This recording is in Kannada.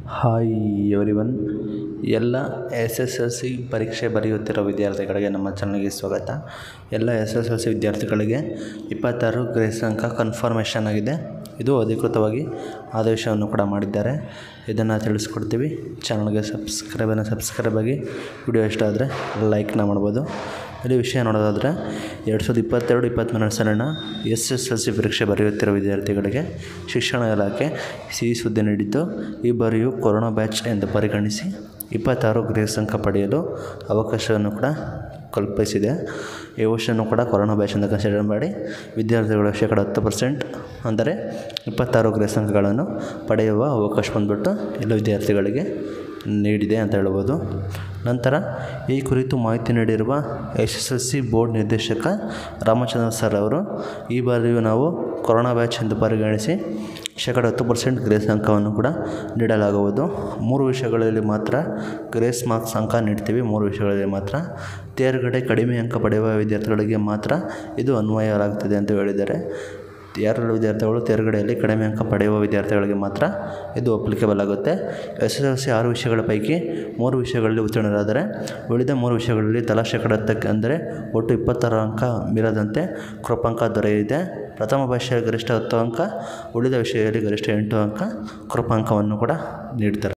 ಹಾಯ್ ಎವ್ರಿವನ್ ಎಲ್ಲ ಎಸ್ ಎಸ್ ಎಲ್ ಸಿ ಪರೀಕ್ಷೆ ಬರೆಯುತ್ತಿರೋ ವಿದ್ಯಾರ್ಥಿಗಳಿಗೆ ನಮ್ಮ ಚಾನಲ್ಗೆ ಸ್ವಾಗತ ಎಲ್ಲ ಎಸ್ ಎಸ್ ಎಲ್ ಸಿ ವಿದ್ಯಾರ್ಥಿಗಳಿಗೆ ಇಪ್ಪತ್ತಾರು ಗ್ರೇಸ್ ಅಂಕ ಕನ್ಫರ್ಮೇಷನ್ ಆಗಿದೆ ಇದು ಅಧಿಕೃತವಾಗಿ ಆದೇಶವನ್ನು ಕೂಡ ಮಾಡಿದ್ದಾರೆ ಇದನ್ನು ತಿಳಿಸ್ಕೊಡ್ತೀವಿ ಚಾನಲ್ಗೆ ಸಬ್ಸ್ಕ್ರೈಬನ್ನು ಸಬ್ಸ್ಕ್ರೈಬ್ ಆಗಿ ವಿಡಿಯೋ ಇಷ್ಟ ಆದರೆ ಲೈಕ್ನ ಮಾಡ್ಬೋದು ಇಲ್ಲಿ ವಿಷಯ ನೋಡೋದಾದರೆ ಎರಡು ಸಾವಿರದ ಇಪ್ಪತ್ತೆರಡು ಇಪ್ಪತ್ತ್ಮೂರನೇ ಸಾಲಿನ ಎಸ್ ಎಸ್ ಎಲ್ ಸಿ ಪರೀಕ್ಷೆ ಬರೆಯುತ್ತಿರೋ ವಿದ್ಯಾರ್ಥಿಗಳಿಗೆ ಶಿಕ್ಷಣ ಇಲಾಖೆ ಸಿಹಿ ಸುದ್ದಿ ನೀಡಿದ್ದು ಈ ಬಾರಿಯೂ ಕೊರೋನಾ ಬ್ಯಾಚ್ ಎಂದು ಪರಿಗಣಿಸಿ ಇಪ್ಪತ್ತಾರು ಗ್ರೇಸ್ ಅಂಕ ಪಡೆಯಲು ಅವಕಾಶವನ್ನು ಕೂಡ ಕಲ್ಪಿಸಿದೆ ಈ ವರ್ಷವೂ ಕೂಡ ಕೊರೋನಾ ಬ್ಯಾಚ್ ಅಂತ ಕನ್ಸಿಡರ್ ಮಾಡಿ ವಿದ್ಯಾರ್ಥಿಗಳು ಶೇಕಡ ಹತ್ತು ಪರ್ಸೆಂಟ್ ಅಂದರೆ ಇಪ್ಪತ್ತಾರು ಗ್ರೇಸ್ ಅಂಕಗಳನ್ನು ಪಡೆಯುವ ಅವಕಾಶ ಬಂದ್ಬಿಟ್ಟು ಎಲ್ಲ ವಿದ್ಯಾರ್ಥಿಗಳಿಗೆ ನೀಡಿದೆ ಅಂತ ಹೇಳ್ಬೋದು ನಂತರ ಈ ಕುರಿತು ಮಾಹಿತಿ ನೀಡಿರುವ S S L C board ನಿರ್ದೇಶಕ ರಾಮಚಂದ್ರ ಸರ್ ಅವರು ಈ ಬಾರಿಯೂ ನಾವು ಕೊರೋನಾ ಬ್ಯಾಚ್ ಎಂದು ಪರಿಗಣಿಸಿ ಶೇಕಡ ಹತ್ತು ಪರ್ಸೆಂಟ್ ಗ್ರೇಸ್ ಅಂಕವನ್ನು ಕೂಡ ನೀಡಲಾಗುವುದು ಮೂರು ವಿಷಯಗಳಲ್ಲಿ ಮಾತ್ರ ಗ್ರೇಸ್ ಮಾರ್ಕ್ಸ್ ಅಂಕ ನೀಡ್ತೀವಿ ಮೂರು ವಿಷಯಗಳಲ್ಲಿ ಮಾತ್ರ ತೇರ್ಗಡೆ ಕಡಿಮೆ ಅಂಕ ಪಡೆಯುವ ವಿದ್ಯಾರ್ಥಿಗಳಿಗೆ ಮಾತ್ರ ಇದು ಅನ್ವಯವಾಗುತ್ತದೆ ಅಂತ ಹೇಳಿದ್ದಾರೆ ಯಾರೆಲ್ಲ ವಿದ್ಯಾರ್ಥಿಗಳು ತೇರ್ಗಡೆಯಲ್ಲಿ ಕಡಿಮೆ ಅಂಕ ಪಡೆಯುವ ವಿದ್ಯಾರ್ಥಿಗಳಿಗೆ ಮಾತ್ರ ಇದು ಅಪ್ಲಿಕೇಬಲ್ ಆಗುತ್ತೆ ಎಸ್ ಎಸ್ ಎಲ್ ಸಿ ಆರು ವಿಷಯಗಳ ಪೈಕಿ ಮೂರು ವಿಷಯಗಳಲ್ಲಿ ಉತ್ತೀರ್ಣರಾದರೆ ಉಳಿದ ಮೂರು ವಿಷಯಗಳಲ್ಲಿ ತಲಾ ಶೇಕಡ ಹತ್ತಕ್ಕೆ ಅಂದರೆ ಒಟ್ಟು ಇಪ್ಪತ್ತಾರು ಅಂಕ ಮೀರದಂತೆ ಕೃಪಾಂಕ ದೊರೆಯಿದೆ ಪ್ರಥಮ ಭಾಷೆಯ ಗರಿಷ್ಠ ಹತ್ತು ಅಂಕ ಉಳಿದ ವಿಷಯದಲ್ಲಿ ಗರಿಷ್ಠ ಎಂಟು ಅಂಕ ಕೃಪಾಂಕವನ್ನು ಕೂಡ ನೀಡ್ತಾರೆ